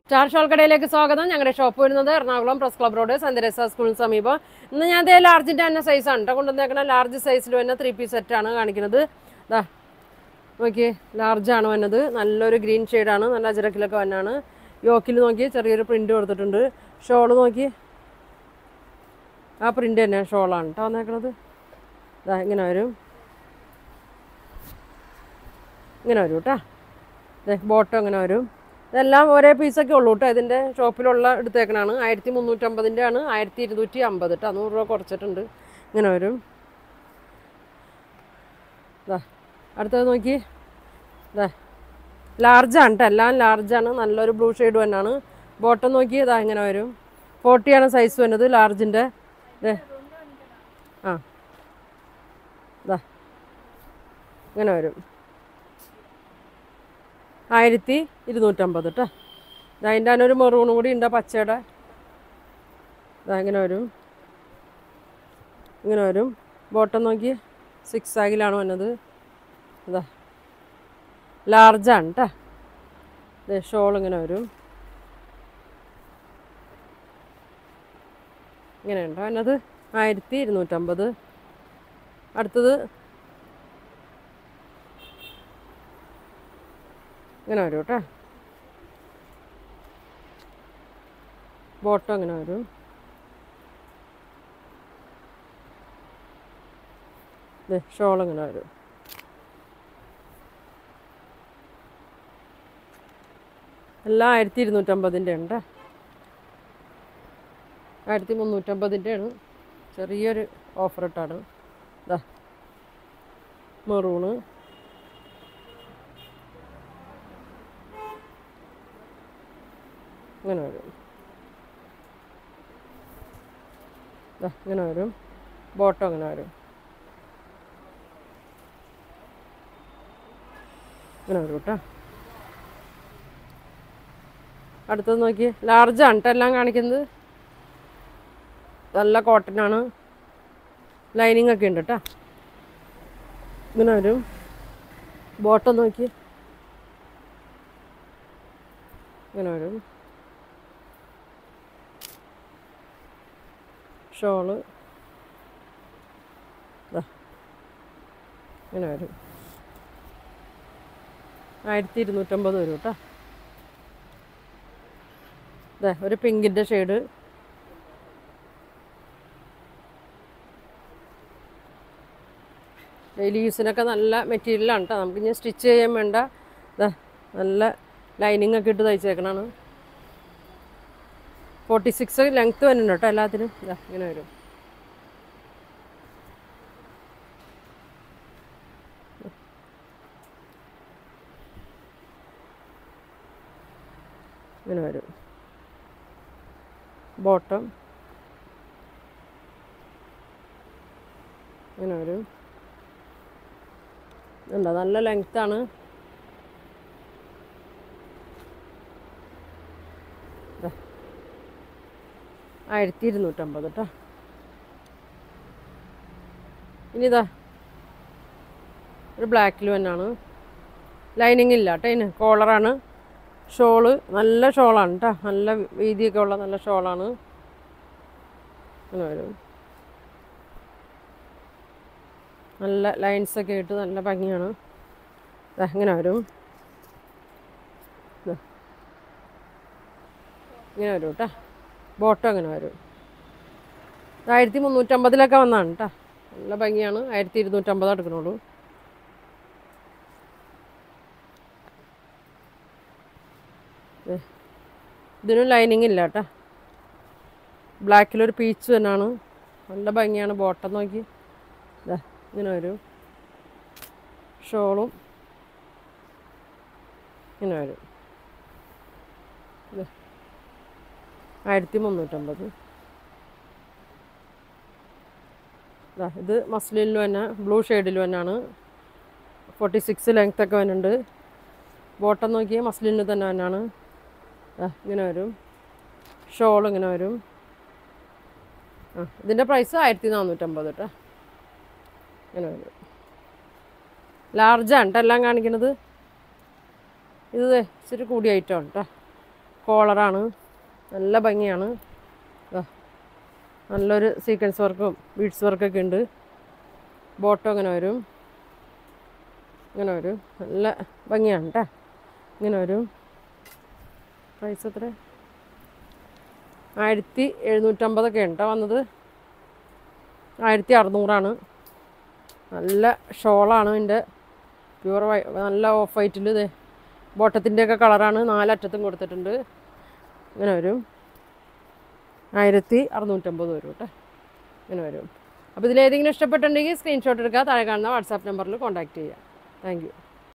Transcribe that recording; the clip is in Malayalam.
സ്റ്റാർ ഷോൾ കടയിലേക്ക് സ്വാഗതം ഞങ്ങളുടെ ഷോപ്പ് വരുന്നത് എറണാകുളം പ്രസ് ക്ലബ് റോഡ് സന്ദരസ സ്കൂളിന് സമീപം ഇന്ന് ഞാൻ ദേ ലാർജിൻ്റെ തന്നെ സൈസാണ് കേട്ടോ കൊണ്ടുവന്നേക്കണ ലാർജ് സൈസിൽ തന്നെ ത്രീ പീസ് സെറ്റാണ് കാണിക്കുന്നത് ദാ നോക്കിയേ ലാർജാണ് വന്നത് നല്ലൊരു ഗ്രീൻ ഷെയ്ഡാണ് നല്ല അജരക്കിലൊക്കെ വന്നാണ് യോക്കിൽ നോക്കി ചെറിയൊരു പ്രിൻ്റ് കൊടുത്തിട്ടുണ്ട് ഷോള് നോക്കി ആ പ്രിൻ്റ് തന്നെ ഷോളാണ് കേട്ടോ വന്നേക്കണത് ഇതാ ഇങ്ങനെ വരും ഇങ്ങനെ വരും കേട്ടോ ദേ ബോട്ടം ഇങ്ങനെ വരും ഇതെല്ലാം ഒരേ പീസൊക്കെ ഉള്ളൂ കേട്ടോ ഇതിൻ്റെ ഷോപ്പിലുള്ള എടുത്തേക്കണാണ് ആയിരത്തി മുന്നൂറ്റമ്പതിൻ്റെ ആണ് ആയിരത്തി ഇരുന്നൂറ്റി അമ്പത് കേട്ടോ നൂറ് രൂപ കുറച്ചിട്ടുണ്ട് ഇങ്ങനെ വരും ഇതാ അടുത്തത് നോക്കി ഇതാ ലാർജാണ് കേട്ടോ എല്ലാം ലാർജാണ് നല്ലൊരു ബ്ലൂ ഷെയ്ഡ് തന്നെയാണ് ബോട്ടം നോക്കി ഇതാ ഇങ്ങനെ വരും ഫോർട്ടിയാണ് സൈസ് വരുന്നത് ലാർജിൻ്റെ ഇതേ ആ ഇതാ ഇങ്ങനെ വരും ആയിരത്തി ഇരുന്നൂറ്റമ്പത് കേട്ടോ അതിൻ്റെ തന്നെ ഒരു മെറൂണും കൂടി ഉണ്ട് ആ പച്ചയുടെ ഇതാ ഇങ്ങനെ വരും ഇങ്ങനെ വരും ബോട്ടം നോക്കി സിക്സ് ആഗിലാണ് വന്നത് ഇതാ ലാർജാണ് കേട്ടോ ഇത് ഷോൾ ഇങ്ങനെ വരും ഇങ്ങനെ ഉണ്ടോ വന്നത് ആയിരത്തി ഇരുന്നൂറ്റമ്പത് അടുത്തത് ഇങ്ങനെ വരും കേട്ടോ ബോട്ടം ഇങ്ങനെ വരും ഷോൾ ഇങ്ങനെ വരും എല്ലാം ആയിരത്തി ഇരുന്നൂറ്റമ്പതിൻ്റെ ഉണ്ട് ആയിരത്തി മുന്നൂറ്റമ്പതിൻ്റെ ആണ് ചെറിയൊരു ഓഫർ ഇട്ടാണ് ഇതാ മെറൂണ് ഇങ്ങനെ വരും ദാ ഇങ്ങനെ വരും ബോട്ടം ഇങ്ങനെ വരും ഇങ്ങനെ വരും കേട്ടോ അടുത്തത് നോക്കി ലാർജാണ് കേട്ടോ എല്ലാം കാണിക്കുന്നത് നല്ല കോട്ടനാണ് ലൈനിങ് ഒക്കെ ഉണ്ട് കേട്ടോ ഇങ്ങനെ വരും ബോട്ടം നോക്കി ഇങ്ങനെ വരും ഷോള് ദാ ഇങ്ങനെ വരും ആയിരത്തി ഇരുന്നൂറ്റമ്പത് വരും കേട്ടോ ഇതേ ഒരു പിങ്കിൻ്റെ ഷെയ്ഡ് ഡെയിലി യൂസിനൊക്കെ നല്ല മെറ്റീരിയലാണ് കേട്ടോ നമുക്ക് ഇനി സ്റ്റിച്ച് ചെയ്യാൻ വേണ്ട ഇതാ നല്ല ലൈനിങ് ഒക്കെ ഇട്ട് തയ്ച്ചേക്കണാണ് ഫോർട്ടി സിക്സ് ലെങ്ത്ത് വരുന്നുണ്ട് കേട്ടോ എല്ലാത്തിനും ഇതാ ഇങ്ങനെ വരും ഇങ്ങനെ വരും ബോട്ടം ഇങ്ങനെ വരും ഉണ്ടോ നല്ല ലെങ്ത്താണ് ആയിരത്തി ഇരുന്നൂറ്റമ്പത് കേട്ടോ ഇനി ഇതാ ഒരു ബ്ലാക്കിൽ തന്നെയാണ് ലൈനിങ് ഇല്ല കേട്ടോ ഇതിന് കോളറാണ് ഷോള് നല്ല ഷോളാണ് കേട്ടോ നല്ല വീതിയൊക്കെ ഉള്ള നല്ല ഷോളാണ് അങ്ങനെ വരും നല്ല ലൈൻസൊക്കെ ഇട്ട് നല്ല ഭംഗിയാണ് ദാ ഇങ്ങനെ വരും ദാ. ഇങ്ങനെ വരും കേട്ടോ ബോട്ടം അങ്ങനെ വരും ഇത് ആയിരത്തി മുന്നൂറ്റമ്പതിലൊക്കെ വന്നതാണ് കേട്ടോ നല്ല ഭംഗിയാണ് ആയിരത്തി ഇരുന്നൂറ്റമ്പത് എടുക്കണുള്ളൂ ദേ. ഇതിനും ലൈനിങ് ഇല്ല കേട്ടോ ബ്ലാക്കിലൊരു പീച്ച് തന്നെയാണ് നല്ല ഭംഗിയാണ് ബോട്ടം നോക്കി ഇതാ ഇങ്ങനെ വരും ഷോളും ഇങ്ങനെ വരും ഇത് ആയിരത്തി മുന്നൂറ്റമ്പത് ഇതാ ഇത് മസ്ലിനിൽ തന്നെ ബ്ലൂ ഷെയ്ഡിൽ തന്നെയാണ് ഫോർട്ടി സിക്സ് ലെങ്ത് ഒക്കെ വരുന്നുണ്ട് ബോട്ടം നോക്കിയാൽ മസ്ലിനിൽ തന്നെ തന്നെയാണ് ദാ ഇങ്ങനെ വരും ഷോൾ ഇങ്ങനെ വരും ആ ഇതിൻ്റെ പ്രൈസ് ആയിരത്തി നാനൂറ്റമ്പത് കേട്ടോ ഇങ്ങനെ വരും ലാർജാണ് കേട്ടോ എല്ലാം കാണിക്കുന്നത് ഇത് ദേ ഇച്ചിരി കൂടിയ ഐറ്റമാണ് കേട്ടോ കോളറാണ് നല്ല ഭംഗിയാണ് ദാ, നല്ലൊരു സീക്വൻസ് വർക്കും ബീഡ്സ് വർക്കൊക്കെ ഉണ്ട് ബോട്ടം ഇങ്ങനെ വരും ഇങ്ങനെ വരും നല്ല ഭംഗിയാണ് കേട്ടോ ഇങ്ങനെ വരും പ്രൈസ് എത്ര ആയിരത്തി എഴുന്നൂറ്റമ്പതൊക്കെ ഉണ്ട് വന്നത് ആയിരത്തി അറുന്നൂറാണ് നല്ല ഷോളാണ് ഇതിൻ്റെ പ്യുവർ വൈ നല്ല ഓഫ് വൈറ്റിൽ ഇത് ബോട്ടത്തിൻ്റെയൊക്കെ കളറാണ് നാലറ്റത്തും കൊടുത്തിട്ടുണ്ട് ഇങ്ങനെ വരും ആയിരത്തി അറുന്നൂറ്റമ്പത് വരും കേട്ടോ ഇങ്ങനെ വരും അപ്പോൾ ഇതിലേതെങ്കിലും ഇഷ്ടപ്പെട്ടിട്ടുണ്ടെങ്കിൽ സ്ക്രീൻഷോട്ട് എടുക്കുക താഴെ കാണുന്ന വാട്സാപ്പ് നമ്പറിൽ കോൺടാക്റ്റ് ചെയ്യുക താങ്ക് യു